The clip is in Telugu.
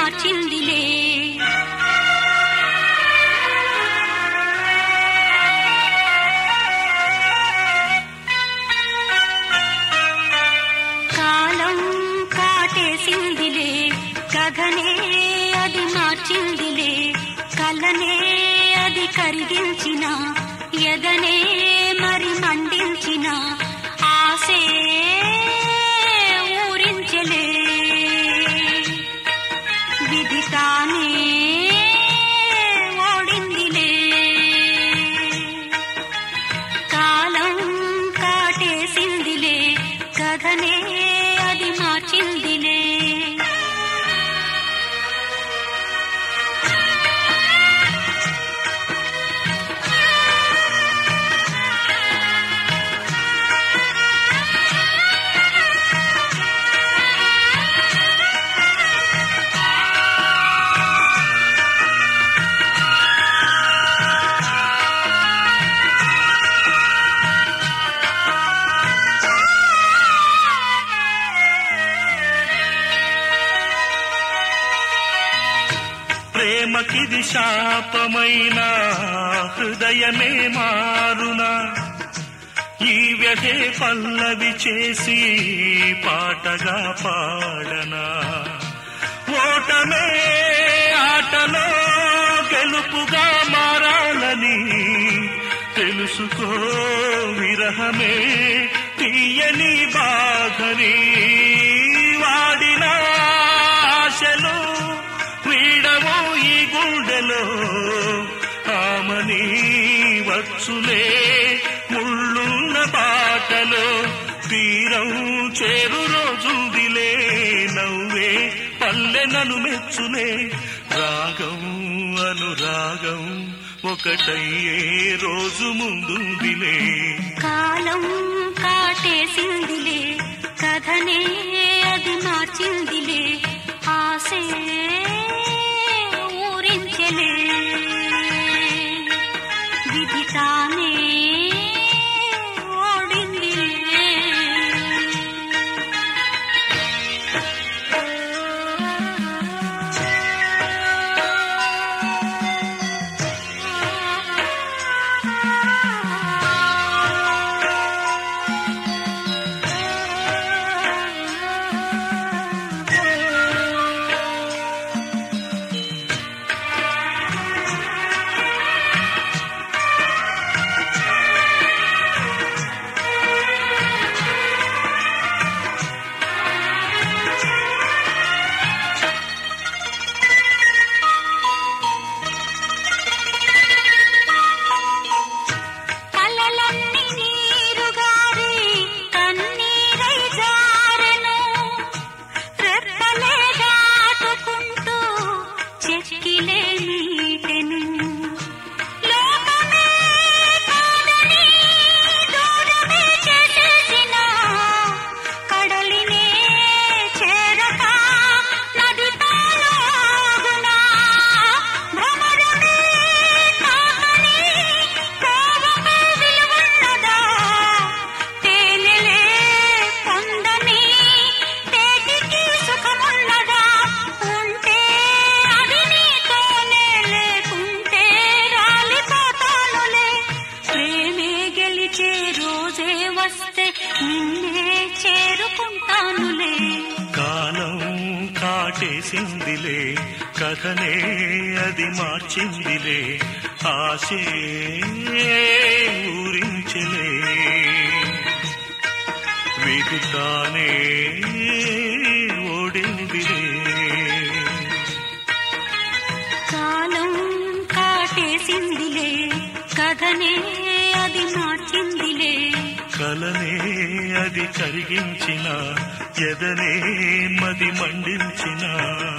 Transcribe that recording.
మార్చిందిలే కాలం కాటేసిందిలే కథనే అది మార్చిందిలే కలనే అది కరిగించిన ఎదనే మరి మండించిన ఆసే ఊరించలే విధి తానే ఓడిందిలే కాలం కాటేసిందిలే కథనే అది మార్చిందిలే ప్రేమకిది శాపమైన హృదయమే మారునా ఈ వ్యధే పల్లవి చేసి పాటగా పాడనా ఓటమే ఆటలో గెలుపుగా మారాలని తెలుసుకో విరహమే తీయని బాధని వాడిన ఆశలు వీడవు ఈ గుండెలో ఆమని వచ్చులే ముళ్ళున్న బాటలో తీరం చేరు రోజుందిలే నవ్వే పల్లెనను మెచ్చులే రాగం అనురాగం ఒకటయ్యే రోజు ముందుందిలే కాలం కాటేసిందిలే కథనే అది మార్చిందిలే ఆసే ఊరించలే విధి తానే ఓడిందిలే కలలన్నీ నీరుగారి కన్నీరై జారెను రెప్పలే దాటుకుంటూ చెక్కిలే నీటెను లోకమే కాదని దూరమే చేసేసిన కడలినే చేరక నది పాలాగునా భ్రమరమే తాకని కోవమే విలువన్నదా తేనెలే పొందని తేటికి సుఖమున్నదా ఉంటే అది నీతోనే లేకుంటే రాలిపోతానులే ప్రేమే గెలిచే రోజే వస్తే నిన్నే చేరుకుంటానులే కాలం కాటేసిందిలే కథనే అది మార్చిందిలే ఆశే ఊరించలే విగుతానే ఓడిందిలే కాలం కాటేసిందిలే కథనే అది మార్చిందిలే కలనే అది కరిగించిన ఎదనే మది మండించిన